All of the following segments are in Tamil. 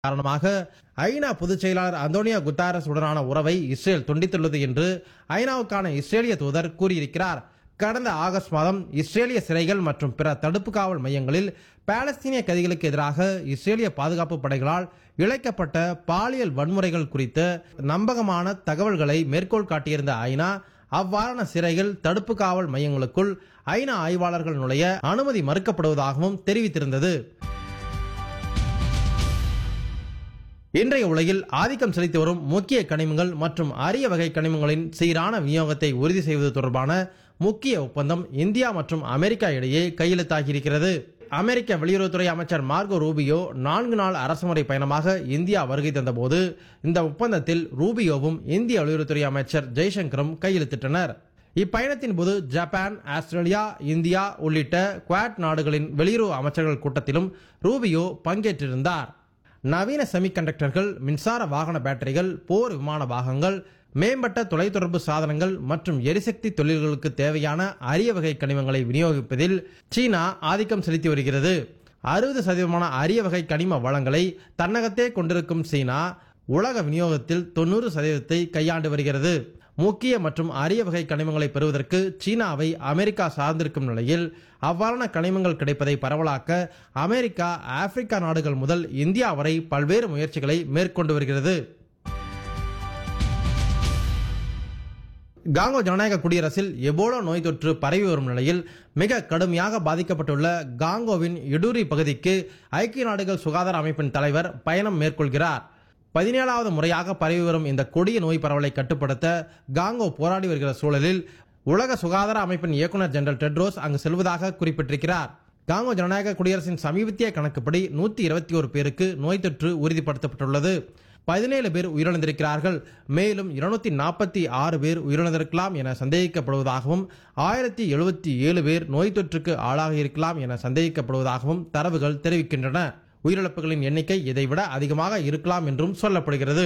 காரணமாக ஐநா பொதுச் செயலாளர் அந்தோனியோ குத்தாரஸ் உடனான உறவை இஸ்ரேல் துண்டித்துள்ளது என்று ஐநாவுக்கான இஸ்ரேலிய தூதர் கூறியிருக்கிறார் கடந்த ஆகஸ்ட் மாதம் இஸ்ரேலிய சிறைகள் மற்றும் பிற தடுப்பு காவல் மையங்களில் பாலஸ்தீனிய கைதிகளுக்கு எதிராக இஸ்ரேலிய பாதுகாப்பு படைகளால் இழைக்கப்பட்ட பாலியல் வன்முறைகள் குறித்த நம்பகமான தகவல்களை மேற்கோள் காட்டியிருந்த ஐநா அவ்வாறான சிறைகள் தடுப்பு காவல் மையங்களுக்குள் ஐநா ஆய்வாளர்கள் நுழைய அனுமதி மறுக்கப்படுவதாகவும் தெரிவித்திருந்தது இன்றைய உலகில் ஆதிக்கம் செலுத்தி வரும் முக்கிய கனிமங்கள் மற்றும் அரிய வகை கனிமங்களின் சீரான விநியோகத்தை உறுதி செய்வது தொடர்பான முக்கிய ஒப்பந்தம் இந்தியா மற்றும் அமெரிக்கா இடையே கையெழுத்தாகியிருக்கிறது அமெரிக்க வெளியுறவுத்துறை அமைச்சர் மார்கோ ரூபியோ நான்கு நாள் அரசுமுறை பயணமாக இந்தியா வருகை தந்தபோது இந்த ஒப்பந்தத்தில் ரூபியோவும் இந்திய வெளியுறவுத்துறை அமைச்சர் ஜெய்சங்கரும் கையெழுத்திட்டனர் இப்பயணத்தின் போது ஜப்பான் ஆஸ்திரேலியா இந்தியா உள்ளிட்ட குவாட் நாடுகளின் வெளியுறவு அமைச்சர்கள் கூட்டத்திலும் ரூபியோ பங்கேற்றிருந்தார் நவீன செமிகண்டக்டர்கள் மின்சார வாகன பேட்டரிகள் போர் விமான பாகங்கள் மேம்பட்ட தொலைத்தொடர்பு சாதனங்கள் மற்றும் எரிசக்தி தொழில்களுக்கு தேவையான அரிய வகை கனிமங்களை விநியோகிப்பதில் சீனா ஆதிக்கம் செலுத்தி வருகிறது அறுபது சதவீதமான அரிய வகை கனிம வளங்களை தன்னகத்தே கொண்டிருக்கும் சீனா உலக விநியோகத்தில் தொண்ணூறு சதவீதத்தை கையாண்டு வருகிறது முக்கிய மற்றும் அரிய வகை கனிமங்களை பெறுவதற்கு சீனாவை அமெரிக்கா சார்ந்திருக்கும் நிலையில் அவ்வாறான கனிமங்கள் கிடைப்பதை பரவலாக்க அமெரிக்கா ஆப்பிரிக்கா நாடுகள் முதல் இந்தியா வரை பல்வேறு முயற்சிகளை மேற்கொண்டு வருகிறது காங்கோ ஜனநாயக குடியரசில் எபோலா நோய் தொற்று பரவி வரும் நிலையில் மிக கடுமையாக பாதிக்கப்பட்டுள்ள காங்கோவின் இடூரி பகுதிக்கு ஐக்கிய நாடுகள் சுகாதார அமைப்பின் தலைவர் பயணம் மேற்கொள்கிறார் பதினேழாவது முறையாக பரவி வரும் இந்த கொடிய நோய் பரவலை கட்டுப்படுத்த காங்கோ போராடி வருகிற சூழலில் உலக சுகாதார அமைப்பின் இயக்குநர் ஜெனரல் டெட்ரோஸ் அங்கு செல்வதாக குறிப்பிட்டிருக்கிறார் காங்கோ ஜனநாயக குடியரசின் சமீபத்திய கணக்குப்படி நூத்தி இருபத்தி ஒரு பேருக்கு நோய் தொற்று உறுதிப்படுத்தப்பட்டுள்ளது பதினேழு பேர் உயிரிழந்திருக்கிறார்கள் மேலும் இருநூத்தி நாற்பத்தி ஆறு பேர் உயிரிழந்திருக்கலாம் என சந்தேகிக்கப்படுவதாகவும் ஆயிரத்தி எழுபத்தி ஏழு பேர் நோய் தொற்றுக்கு ஆளாக இருக்கலாம் என சந்தேகிக்கப்படுவதாகவும் தரவுகள் தெரிவிக்கின்றன உயிரிழப்புகளின் எண்ணிக்கை இதைவிட அதிகமாக இருக்கலாம் என்றும் சொல்லப்படுகிறது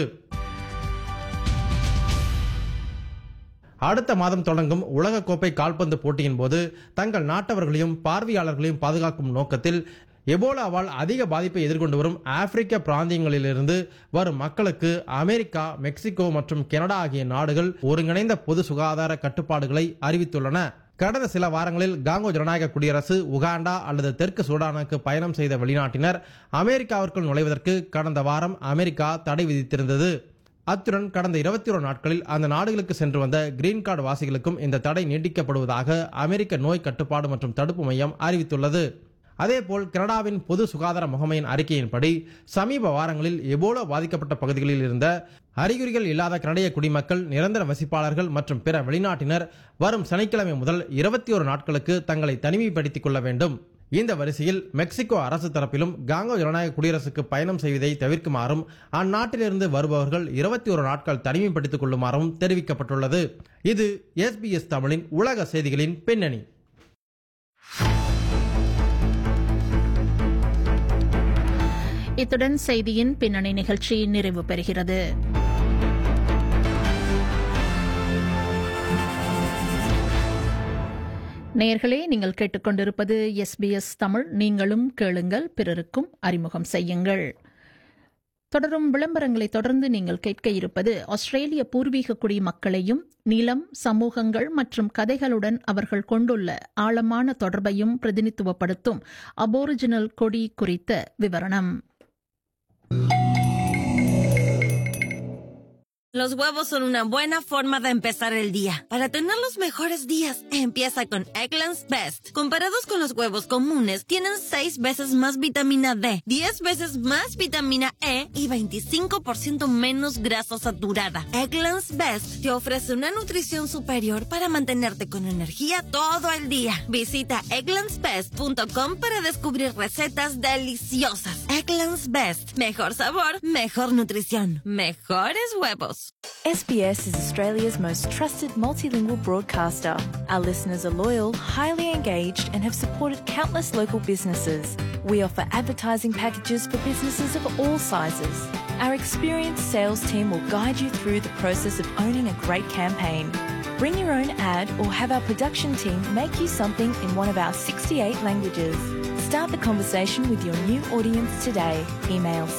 அடுத்த மாதம் தொடங்கும் உலகக்கோப்பை கால்பந்து போட்டியின் போது தங்கள் நாட்டவர்களையும் பார்வையாளர்களையும் பாதுகாக்கும் நோக்கத்தில் எபோலாவால் அதிக பாதிப்பை எதிர்கொண்டு வரும் ஆப்பிரிக்க பிராந்தியங்களிலிருந்து வரும் மக்களுக்கு அமெரிக்கா மெக்சிகோ மற்றும் கனடா ஆகிய நாடுகள் ஒருங்கிணைந்த பொது சுகாதார கட்டுப்பாடுகளை அறிவித்துள்ளன கடந்த சில வாரங்களில் காங்கோ ஜனநாயக குடியரசு உகாண்டா அல்லது தெற்கு சூடானுக்கு பயணம் செய்த வெளிநாட்டினர் அமெரிக்காவிற்குள் நுழைவதற்கு கடந்த வாரம் அமெரிக்கா தடை விதித்திருந்தது அத்துடன் கடந்த இருபத்தி ஒரு நாட்களில் அந்த நாடுகளுக்கு சென்று வந்த கிரீன் கார்டு வாசிகளுக்கும் இந்த தடை நீட்டிக்கப்படுவதாக அமெரிக்க நோய் கட்டுப்பாடு மற்றும் தடுப்பு மையம் அறிவித்துள்ளது அதேபோல் கனடாவின் பொது சுகாதார முகமையின் அறிக்கையின்படி சமீப வாரங்களில் எபோலா பாதிக்கப்பட்ட பகுதிகளில் இருந்த அறிகுறிகள் இல்லாத கனடிய குடிமக்கள் நிரந்தர வசிப்பாளர்கள் மற்றும் பிற வெளிநாட்டினர் வரும் சனிக்கிழமை முதல் இருபத்தி ஒரு நாட்களுக்கு தங்களை தனிமைப்படுத்திக் கொள்ள வேண்டும் இந்த வரிசையில் மெக்சிகோ அரசு தரப்பிலும் காங்கோ ஜனநாயக குடியரசுக்கு பயணம் செய்வதை தவிர்க்குமாறும் அந்நாட்டிலிருந்து வருபவர்கள் இருபத்தி ஒரு நாட்கள் தனிமைப்படுத்திக் கொள்ளுமாறும் தெரிவிக்கப்பட்டுள்ளது இது எஸ்பிஎஸ் தமிழின் உலக செய்திகளின் பின்னணி இத்துடன் செய்தியின் பின்னணி நிகழ்ச்சி நிறைவு பெறுகிறது நேயர்களே நீங்கள் கேட்டுக்கொண்டிருப்பது எஸ்பிஎஸ் தமிழ் நீங்களும் கேளுங்கள் பிறருக்கும் அறிமுகம் செய்யுங்கள் தொடரும் விளம்பரங்களை தொடர்ந்து நீங்கள் கேட்க இருப்பது ஆஸ்திரேலிய பூர்வீக குடி மக்களையும் நிலம் சமூகங்கள் மற்றும் கதைகளுடன் அவர்கள் கொண்டுள்ள ஆழமான தொடர்பையும் பிரதிநிதித்துவப்படுத்தும் அபோரிஜினல் கொடி குறித்த விவரணம் Los huevos son una buena forma de empezar el día. Para tener los mejores días, empieza con Eggland's Best. Comparados con los huevos comunes, tienen 6 veces más vitamina D, 10 veces más vitamina E y 25% menos grasa saturada. Eggland's Best te ofrece una nutrición superior para mantenerte con energía todo el día. Visita egglandsbest.com para descubrir recetas deliciosas. Eggland's Best. Mejor sabor, mejor nutrición, mejores huevos. SBS is Australia's most trusted multilingual broadcaster. Our listeners are loyal, highly engaged, and have supported countless local businesses. We offer advertising packages for businesses of all sizes. Our experienced sales team will guide you through the process of owning a great campaign. Bring your own ad or have our production team make you something in one of our 68 languages. Start the conversation with your new audience today. Email